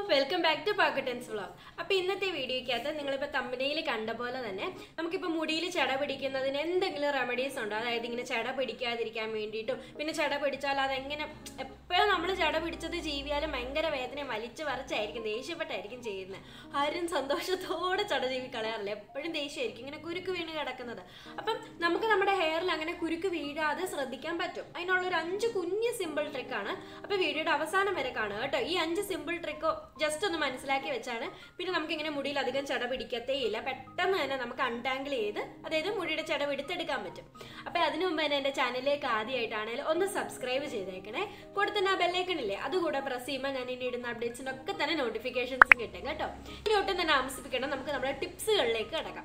welcome back to പാക്കറ്റൻസ് vlog അപ്പൊ ഇന്നത്തെ വീഡിയോയ്ക്കകത്ത് നിങ്ങളിപ്പോ തമ്പനയിൽ കണ്ട പോലെ തന്നെ നമുക്കിപ്പോ മുടിയിൽ ചട പിടിക്കുന്നതിന് എന്തെങ്കിലും റെമഡീസ് ഉണ്ടോ അതായത് ഇങ്ങനെ ചട പിടിക്കാതിരിക്കാൻ വേണ്ടിയിട്ടും പിന്നെ ചട പിടിച്ചാൽ അതെങ്ങനെ എപ്പോഴും നമ്മൾ ചട പിടിച്ചത് ജീവിയാലും ഭയങ്കര വേദന വലിച്ചു വരച്ചായിരിക്കും ദേഷ്യപ്പെട്ടായിരിക്കും ചെയ്യുന്നത് ആരും സന്തോഷത്തോടെ ചട ജീവി കളയാറില്ല എപ്പോഴും ദേഷ്യമായിരിക്കും ഇങ്ങനെ കുരുക്ക് വീണ് കിടക്കുന്നത് അപ്പം നമുക്ക് നമ്മുടെ ഹെയറിൽ അങ്ങനെ കുരുക്ക് വീഴാതെ ശ്രദ്ധിക്കാൻ പറ്റും അതിനുള്ള ഒരു അഞ്ച് കുഞ്ഞ് സിമ്പിൾ ട്രിക്കാണ് അപ്പൊ വീഡിയോയുടെ അവസാനം വരെ കാണുക കേട്ടോ ഈ അഞ്ച് സിമ്പിൾ ട്രിക്കോ ജസ്റ്റ് ഒന്ന് മനസ്സിലാക്കി വെച്ചാണ് പിന്നെ നമുക്ക് ഇങ്ങനെ മുടിയിൽ അധികം ചട പിടിക്കത്തേ ഇല്ല പെട്ടെന്ന് തന്നെ നമുക്ക് അൺടാങ്കിൾ ചെയ്ത് അതായത് മുടിയുടെ ചട എടുത്തെടുക്കാൻ പറ്റും അപ്പൊ അതിനു മുമ്പ് തന്നെ എന്റെ ചാനലിലേക്ക് ആദ്യമായിട്ടാണെങ്കിൽ ഒന്ന് സബ്സ്ക്രൈബ് ചെയ്തേക്കണേ കൂടെ തന്നെ ആ ബെല്ലൈക്കണില്ലേ അതുകൂടെ പ്രസ് ചെയ്യുമ്പോൾ ഞാൻ ഇനി ഇടുന്ന അപ്ഡേറ്റ്സിനൊക്കെ തന്നെ നോട്ടിഫിക്കേഷൻസ് കിട്ടും കേട്ടോ ഇനി ഒട്ടും തന്നെ താമസിപ്പിക്കണം നമുക്ക് നമ്മുടെ ടിപ്സുകളിലേക്ക് കിടക്കാം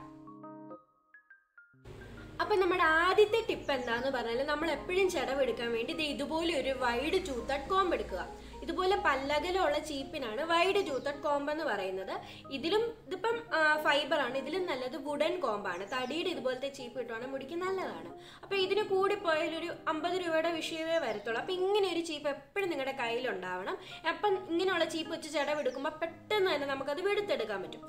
അപ്പൊ നമ്മുടെ ആദ്യത്തെ ടിപ്പ് എന്താന്ന് പറഞ്ഞാൽ നമ്മൾ എപ്പോഴും ചെടവെടുക്കാൻ വേണ്ടി ദേ ഇതുപോലെ ഒരു വൈഡ് ടൂത്തഡ് കോമ്പ് എടുക്കുക ഇതുപോലെ പല്ലകലുള്ള ചീപ്പിനാണ് വൈഡ് ടൂത്തഡ് കോമ്പ് എന്ന് പറയുന്നത് ഇതിലും ഇതിപ്പം ഫൈബർ ആണ് ഇതിലും നല്ലത് വുഡൻ കോമ്പാണ് തടിയുടെ ഇതുപോലത്തെ ചീപ്പ് കിട്ടുവാണെങ്കിൽ മുടിക്ക് നല്ലതാണ് അപ്പൊ ഇതിന് കൂടി പോയാൽ ഒരു അമ്പത് രൂപയുടെ വിഷയമേ വരത്തുള്ളൂ അപ്പൊ ഇങ്ങനെ ഒരു ചീപ്പ് എപ്പോഴും നിങ്ങളുടെ കയ്യിലുണ്ടാവണം അപ്പം ഇങ്ങനെയുള്ള ചീപ്പ് വെച്ച് ചെടവെടുക്കുമ്പോൾ പെട്ടെന്ന് തന്നെ നമുക്കത് വെടുത്തെടുക്കാൻ പറ്റും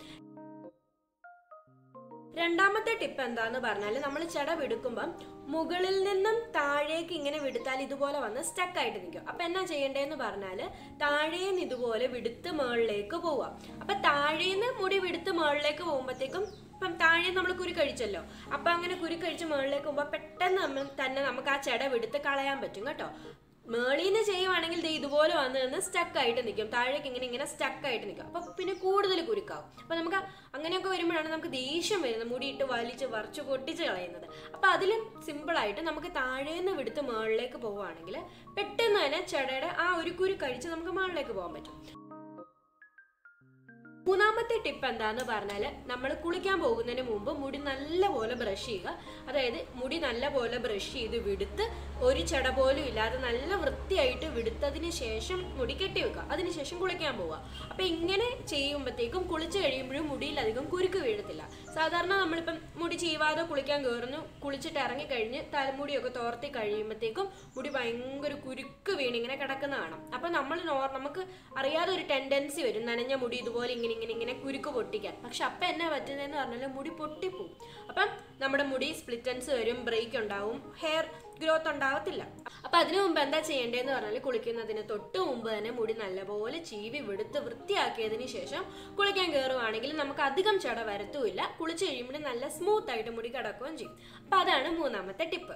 രണ്ടാമത്തെ ടിപ്പ് എന്താന്ന് പറഞ്ഞാൽ നമ്മൾ ചെട വിടുക്കുമ്പം മുകളിൽ നിന്നും താഴേക്ക് ഇങ്ങനെ വിടുത്താൽ ഇതുപോലെ വന്ന് സ്റ്റക്ക് ആയിട്ട് നിൽക്കും അപ്പൊ എന്നാ ചെയ്യേണ്ടതെന്ന് പറഞ്ഞാൽ താഴേന്ന് ഇതുപോലെ വിടുത്ത് മുകളിലേക്ക് പോവാം അപ്പൊ താഴേന്ന് മുടി വിടുത്ത് മുകളിലേക്ക് പോകുമ്പോഴത്തേക്കും ഇപ്പം താഴെ നമ്മൾ കുരു കഴിച്ചല്ലോ അപ്പൊ അങ്ങനെ കുരു കഴിച്ച് മുകളിലേക്ക് പോകുമ്പോൾ പെട്ടെന്ന് നമ്മൾ തന്നെ നമുക്ക് ആ ചെട വിടുത്ത് കളയാൻ പറ്റും കേട്ടോ മേളീന്ന് ചെയ്യുവാണെങ്കിൽ ദേ ഇതുപോലെ വന്ന് നിന്ന് സ്റ്റക്ക് ആയിട്ട് നിൽക്കും താഴേക്ക് ഇങ്ങനെ ഇങ്ങനെ സ്റ്റക്ക് ആയിട്ട് നിൽക്കും അപ്പൊ പിന്നെ കൂടുതൽ കുരുക്കാവും അപ്പൊ നമുക്ക് അങ്ങനെയൊക്കെ വരുമ്പോഴാണ് നമുക്ക് ദേഷ്യം വരുന്നത് മുടിയിട്ട് വലിച്ച് വറച്ച് പൊട്ടിച്ച് കളയുന്നത് അപ്പൊ അതിലും സിമ്പിൾ ആയിട്ട് നമുക്ക് താഴേന്ന് വിടുത്ത് മുകളിലേക്ക് പോവുകയാണെങ്കിൽ പെട്ടെന്ന് തന്നെ ചെടയുടെ ആ ഒരു കുരു കഴിച്ച് നമുക്ക് മുകളിലേക്ക് പോകാൻ പറ്റും മൂന്നാമത്തെ ടിപ്പ് എന്താന്ന് പറഞ്ഞാൽ നമ്മൾ കുളിക്കാൻ പോകുന്നതിന് മുമ്പ് മുടി നല്ലപോലെ ബ്രഷ് ചെയ്യുക അതായത് മുടി നല്ലപോലെ ബ്രഷ് ചെയ്ത് വിടുത്ത് ഒരു ചെട പോലും ഇല്ലാതെ നല്ല വൃത്തിയായിട്ട് വിടുത്തതിന് ശേഷം മുടി കെട്ടി വെക്കുക അതിനുശേഷം കുളിക്കാൻ പോവുക അപ്പൊ ഇങ്ങനെ ചെയ്യുമ്പോഴത്തേക്കും കുളിച്ച് കഴിയുമ്പോഴും മുടിയിൽ അധികം കുരുക്ക് വീഴത്തില്ല സാധാരണ നമ്മളിപ്പം മുടി ചീവാതെ കുളിക്കാൻ കയറുന്നു കുളിച്ചിട്ട് ഇറങ്ങി കഴിഞ്ഞ് തലമുടിയൊക്കെ തോർത്തി കഴിയുമ്പോഴത്തേക്കും മുടി ഭയങ്കര കുരുക്ക് വീണിങ്ങനെ കിടക്കുന്നതാണ് അപ്പൊ നമ്മൾ നോർ നമുക്ക് അറിയാതെ ഒരു ടെൻഡൻസി വരും നനഞ്ഞ മുടി ഇതുപോലെ ഇങ്ങനെ ഇങ്ങനെ ഇങ്ങനെ കുരുക്ക് പൊട്ടിക്കാൻ പക്ഷെ അപ്പം എന്നാ പറ്റുന്നതെന്ന് പറഞ്ഞാൽ മുടി പൊട്ടിപ്പോവും അപ്പം നമ്മുടെ മുടി സ്പ്ലിറ്റൻസ് വരും ബ്രേക്ക് ഉണ്ടാവും ഹെയർ ഗ്രോത്ത് ഉണ്ടാവത്തില്ല അപ്പൊ അതിനു മുമ്പ് എന്താ ചെയ്യേണ്ടതെന്ന് പറഞ്ഞാൽ കുളിക്കുന്നതിന് തൊട്ട് മുമ്പ് തന്നെ മുടി നല്ലപോലെ ചീവി വെടുത്ത് വൃത്തിയാക്കിയതിന് ശേഷം കുളിക്കാൻ കയറുവാണെങ്കിൽ നമുക്ക് അധികം ചട വരത്തുമില്ല കുളിച്ച് കഴിയുമ്പോൾ നല്ല സ്മൂത്ത് ആയിട്ട് മുടി കിടക്കുകയും ചെയ്യും അപ്പൊ അതാണ് മൂന്നാമത്തെ ടിപ്പ്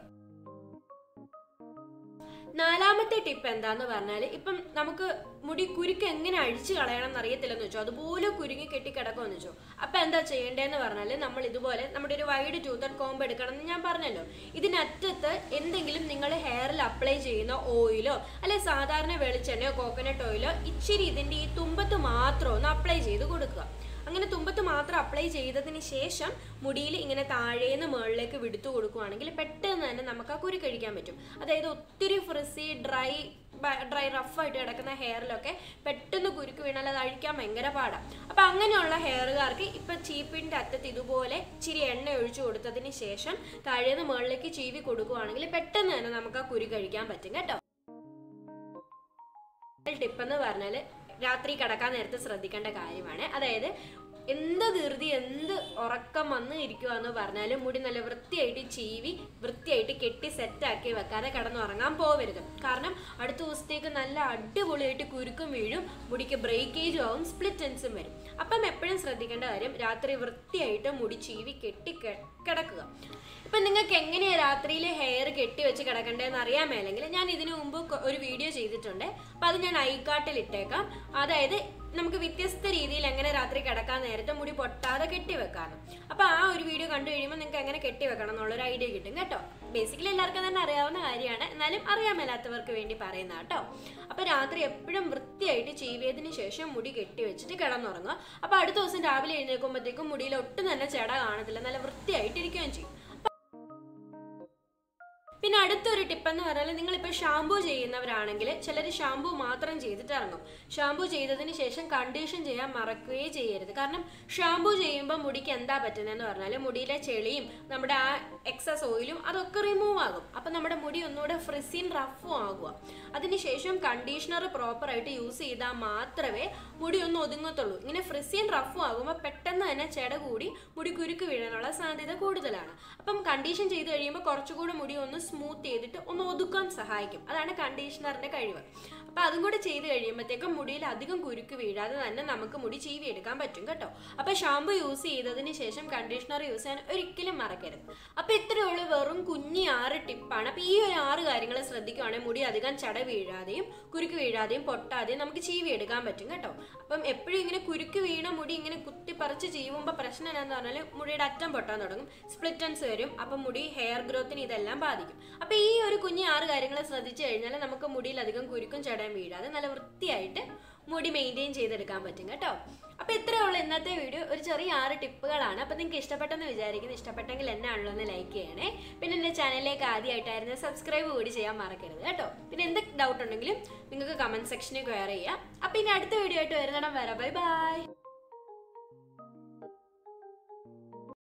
നാലാമത്തെ ടിപ്പ് എന്താന്ന് പറഞ്ഞാൽ ഇപ്പം നമുക്ക് മുടി കുരുക്ക് എങ്ങനെ അഴിച്ചു കളയണം എന്ന് അറിയത്തില്ലെന്ന് വെച്ചോ അതുപോലെ കുരുങ്ങി കെട്ടി കിടക്കുമെന്ന് വെച്ചോ അപ്പൊ എന്താ ചെയ്യേണ്ടതെന്ന് പറഞ്ഞാൽ നമ്മൾ ഇതുപോലെ നമ്മുടെ ഒരു വൈഡ് ടൂത്തഡ് കോമ്പ് എടുക്കണം എന്ന് ഞാൻ പറഞ്ഞല്ലോ ഇതിനറ്റത്ത് എന്തെങ്കിലും നിങ്ങൾ ഹെയറിൽ അപ്ലൈ ചെയ്യുന്ന ഓയിലോ അല്ലെ സാധാരണ വെളിച്ചെണ്ണയോ കോക്കനട്ട് ഓയിലോ ഇച്ചിരി ഇതിന്റെ ഈ തുമ്പത്ത് മാത്രം ഒന്ന് അപ്ലൈ ചെയ്ത് കൊടുക്കുക അങ്ങനെ തുമ്പത്ത് മാത്രം അപ്ലൈ ചെയ്തതിന് ശേഷം മുടിയിൽ ഇങ്ങനെ താഴേന്ന് മുകളിലേക്ക് വിടുത്തു കൊടുക്കുകയാണെങ്കിൽ പെട്ടെന്ന് തന്നെ നമുക്ക് ആ കുരു കഴിക്കാൻ പറ്റും അതായത് ഒത്തിരി ഫ്രിസി ഡ്രൈ ഡ്രൈ റഫായിട്ട് കിടക്കുന്ന ഹെയറിലൊക്കെ പെട്ടെന്ന് കുരുക്ക് വീണാൽ അത് അഴിക്കാൻ ഭയങ്കര പാടാണ് അപ്പം അങ്ങനെയുള്ള ഹെയറുകാർക്ക് ഇപ്പം ചീപ്പിൻ്റെ അറ്റത്ത് ഇതുപോലെ ഇച്ചിരി എണ്ണ ഒഴിച്ചു കൊടുത്തതിന് ശേഷം താഴേന്ന് മുകളിലേക്ക് ചീവി കൊടുക്കുകയാണെങ്കിൽ പെട്ടെന്ന് തന്നെ നമുക്ക് ആ കുരു കഴിക്കാൻ പറ്റും കേട്ടോ ടിപ്പ് എന്ന് പറഞ്ഞാൽ രാത്രി കിടക്കാൻ നേരത്ത് ശ്രദ്ധിക്കേണ്ട കാര്യമാണ് അതായത് എന്ത് ധൃതി എന്ത് ഉറക്കം വന്ന് ഇരിക്കുക എന്ന് പറഞ്ഞാലും മുടി നല്ല വൃത്തിയായിട്ട് ചീവി വൃത്തിയായിട്ട് കെട്ടി സെറ്റാക്കി വെക്കാതെ കിടന്നുറങ്ങാൻ പോവരുത് കാരണം അടുത്ത ദിവസത്തേക്ക് നല്ല അടിപൊളിയായിട്ട് കുരുക്കും വീഴും മുടിക്ക് ബ്രേക്കേജും ആവും സ്പ്ലിറ്റൻസും വരും അപ്പം എപ്പോഴും ശ്രദ്ധിക്കേണ്ട കാര്യം രാത്രി വൃത്തിയായിട്ട് മുടി ചീവി കെട്ടി കിടക്കുക ഇപ്പം നിങ്ങൾക്ക് എങ്ങനെയാണ് രാത്രിയിൽ ഹെയർ കെട്ടി വെച്ച് കിടക്കേണ്ടതെന്ന് അറിയാൻ മേലെങ്കിൽ ഞാൻ ഇതിനു മുമ്പ് ഒരു വീഡിയോ ചെയ്തിട്ടുണ്ട് അപ്പം അത് ഞാൻ ഐക്കാട്ടിൽ ഇട്ടേക്കാം അതായത് നമുക്ക് വ്യത്യസ്ത രീതിയിൽ എങ്ങനെ രാത്രി കിടക്കാൻ നേരത്തെ മുടി പൊട്ടാതെ കെട്ടി വെക്കാനും അപ്പൊ ആ ഒരു വീഡിയോ കണ്ടു കഴിയുമ്പോൾ നിങ്ങൾക്ക് എങ്ങനെ കെട്ടി വെക്കണം എന്നുള്ളൊരു ഐഡിയ കിട്ടും കേട്ടോ ബേസിക്കലി എല്ലാവർക്കും തന്നെ അറിയാവുന്ന കാര്യമാണ് എന്നാലും അറിയാൻ മേലാത്തവർക്ക് വേണ്ടി പറയുന്ന കേട്ടോ അപ്പൊ രാത്രി എപ്പോഴും വൃത്തിയായിട്ട് ചീവിയതിന് ശേഷം മുടി കെട്ടി വെച്ചിട്ട് കിടന്നുറങ്ങുക അപ്പൊ അടുത്ത ദിവസം രാവിലെ എഴുന്നേൽക്കുമ്പോഴത്തേക്കും മുടിയിൽ ഒട്ടും തന്നെ ചെട കാണത്തില്ല നല്ല വൃത്തിയായിട്ട് ഇരിക്കുകയും ചെയ്യും പിന്നെ അടുത്തൊരു ടിപ്പ് എന്ന് പറഞ്ഞാൽ നിങ്ങളിപ്പോൾ ഷാമ്പു ചെയ്യുന്നവരാണെങ്കിൽ ചിലർ ഷാമ്പു മാത്രം ചെയ്തിട്ട് ഇറങ്ങും ഷാമ്പു ചെയ്തതിന് ശേഷം കണ്ടീഷൻ ചെയ്യാൻ മറക്കുകയേ ചെയ്യരുത് കാരണം ഷാമ്പു ചെയ്യുമ്പോൾ മുടിക്ക് എന്താ പറ്റുന്നതെന്ന് പറഞ്ഞാൽ മുടിയിലെ ചെളിയും നമ്മുടെ ആ എക്സസ് ഓയിലും അതൊക്കെ റിമൂവ് ആകും അപ്പം നമ്മുടെ മുടി ഒന്നുകൂടെ ഫ്രിസിൻ റഫും ആകുക അതിനുശേഷം കണ്ടീഷണർ പ്രോപ്പറായിട്ട് യൂസ് ചെയ്താൽ മാത്രമേ മുടി ഒന്ന് ഒതുങ്ങത്തുള്ളൂ ഇങ്ങനെ ഫ്രിസിൻ റഫും ആകുമ്പോൾ പെട്ടെന്ന് തന്നെ ചെട കൂടി മുടി കുരുക്ക് വീഴാനുള്ള സാധ്യത കൂടുതലാണ് അപ്പം കണ്ടീഷൻ ചെയ്ത് കഴിയുമ്പോൾ കുറച്ചുകൂടി മുടി ഒന്ന് സ്മൂത്ത് ചെയ്തിട്ട് ഒന്ന് ഒതുക്കാൻ സഹായിക്കും അതാണ് കണ്ടീഷണറിന്റെ കഴിവ് അപ്പം അതും കൂടി ചെയ്ത് കഴിയുമ്പോഴത്തേക്കും മുടിയിൽ അധികം കുരുക്ക് വീഴാതെ തന്നെ നമുക്ക് മുടി ചീവി എടുക്കാൻ പറ്റും കേട്ടോ അപ്പം ഷാമ്പു യൂസ് ചെയ്തതിന് ശേഷം കണ്ടീഷണർ യൂസ് ചെയ്യാൻ ഒരിക്കലും മറക്കരുത് അപ്പം ഇത്രയുള്ള വെറും കുഞ്ഞി ആറ് ടിപ്പാണ് അപ്പം ഈ ഒരു ആറ് കാര്യങ്ങൾ ശ്രദ്ധിക്കുവാണെങ്കിൽ മുടി അധികം ചട വീഴാതെയും കുരുക്ക് വീഴാതെയും പൊട്ടാതെയും നമുക്ക് ചീവി എടുക്കാൻ പറ്റും കേട്ടോ അപ്പം എപ്പോഴും ഇങ്ങനെ കുരുക്ക് വീണ മുടി ഇങ്ങനെ കുത്തിപ്പറിച്ച് ചെയ്യുമ്പോൾ പ്രശ്നം എന്താണെന്ന് പറഞ്ഞാൽ മുടിയുടെ അറ്റം പൊട്ടാൻ തുടങ്ങും സ്പ്ലിറ്റൻസ് വരും അപ്പം മുടി ഹെയർ ഗ്രോത്തിന് ഇതെല്ലാം ബാധിക്കും അപ്പം ഈ ഒരു കുഞ്ഞി ആറ് കാര്യങ്ങൾ ശ്രദ്ധിച്ചു കഴിഞ്ഞാൽ നമുക്ക് മുടിയിൽ അധികം കുരുക്കും ചടയും വീഴാതെ നല്ല വൃത്തിയായിട്ട് മുടി മെയിൻറ്റെയിൻ ചെയ്തെടുക്കാൻ പറ്റും കേട്ടോ അപ്പോൾ ഇത്രയേ ഉള്ളൂ ഇന്നത്തെ വീഡിയോ ഒരു ചെറിയ ആറ് ടിപ്പുകളാണ് അപ്പോൾ നിങ്ങൾക്ക് ഇഷ്ടപ്പെട്ടെന്ന് വിചാരിക്കുന്നു ഇഷ്ടപ്പെട്ടെങ്കിൽ എന്നാണല്ലോ ഒന്ന് ലൈക്ക് ചെയ്യണേ പിന്നെ എൻ്റെ ചാനലിലേക്ക് ആദ്യമായിട്ടായിരുന്നു സബ്സ്ക്രൈബ് കൂടി ചെയ്യാൻ മറക്കരുത് കേട്ടോ പിന്നെ എന്ത് ഡൗട്ട് ഉണ്ടെങ്കിലും നിങ്ങൾക്ക് കമൻറ്റ് സെക്ഷനിൽ കയർ ചെയ്യാം അപ്പോൾ ഇനി അടുത്ത വീഡിയോ ആയിട്ട് വരുന്നിടം വരാം ബൈ ബൈ